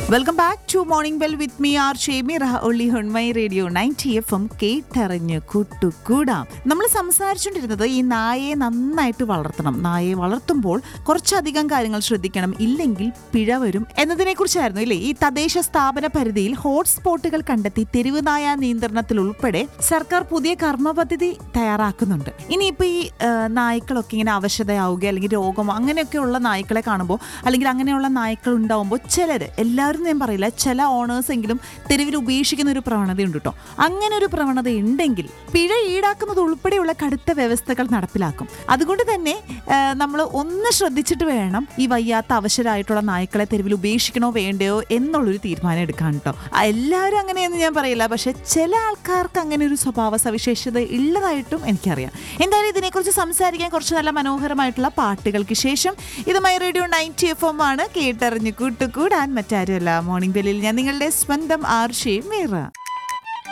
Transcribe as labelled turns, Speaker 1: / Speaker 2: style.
Speaker 1: welcome back to morning bell with me R ഷേമിറ ഒള്ളി ഹുൺമൈ റേഡിയോ നയൻറ്റി എഫ് എം കേട്ടറിഞ്ഞ് കൂട്ടുകൂടാം നമ്മൾ സംസാരിച്ചുകൊണ്ടിരുന്നത് ഈ നായയെ നന്നായിട്ട് വളർത്തണം നായയെ വളർത്തുമ്പോൾ കുറച്ചധികം കാര്യങ്ങൾ ശ്രദ്ധിക്കണം ഇല്ലെങ്കിൽ പിഴ വരും എന്നതിനെ കുറിച്ചായിരുന്നു ഇല്ലേ ഈ തദ്ദേശ സ്ഥാപന പരിധിയിൽ ഹോട്ട്സ്പോട്ടുകൾ കണ്ടെത്തി തെരുവ് നായ നിയന്ത്രണത്തിൽ ഉൾപ്പെടെ സർക്കാർ പുതിയ കർമ്മ പദ്ധതി തയ്യാറാക്കുന്നുണ്ട് ഇനിയിപ്പോൾ ഈ ആ, നായ്ക്കളൊക്കെ ഇങ്ങനെ അവശതയാവുക അല്ലെങ്കിൽ രോഗമോ അങ്ങനെയൊക്കെയുള്ള നായ്ക്കളെ കാണുമ്പോൾ അല്ലെങ്കിൽ അങ്ങനെയുള്ള നായ്ക്കൾ ഉണ്ടാവുമ്പോൾ ചിലർ എല്ലാവരും ഞാൻ പറയില്ല ചില ഓണേഴ്സ് എങ്കിലും തെരുവിൽ ഉപേക്ഷിക്കുന്ന ഒരു പ്രവണതയുണ്ട് കേട്ടോ അങ്ങനെ ഒരു പ്രവണത ഉണ്ടെങ്കിൽ പിഴ ഈടാക്കുന്നത് ഉൾപ്പെടെയുള്ള കടുത്ത വ്യവസ്ഥകൾ നടപ്പിലാക്കും അതുകൊണ്ട് തന്നെ നമ്മൾ ഒന്ന് ശ്രദ്ധിച്ചിട്ട് വേണം ഈ വയ്യാത്ത അവശരായിട്ടുള്ള നായ്ക്കളെ തെരുവിൽ ഉപേക്ഷിക്കണോ വേണ്ടയോ എന്നുള്ളൊരു തീരുമാനം എടുക്കാൻ കേട്ടോ ആ, എല്ലാവരും അങ്ങനെയെന്ന് ഞാൻ പറയില്ല പക്ഷെ ചില ആൾക്കാർക്ക് അങ്ങനെ ഒരു സ്വഭാവ സവിശേഷത ഉള്ളതായിട്ടും എനിക്കറിയാം എന്തായാലും ഇതിനെക്കുറിച്ച് സംസാരിക്കാൻ കുറച്ച് നല്ല മനോഹരമായിട്ടുള്ള പാട്ടുകൾക്ക് ശേഷം ഇത് my radio ninety F M ആണ് കേട്ടറിഞ്ഞ് കൂട്ടുകൂടാൻ മറ്റാരുമല്ല മോർണിംഗ് ബെല്ലിൽ ഞാൻ നിങ്ങളുടെ സ്വന്തം ആർഷയും മീറ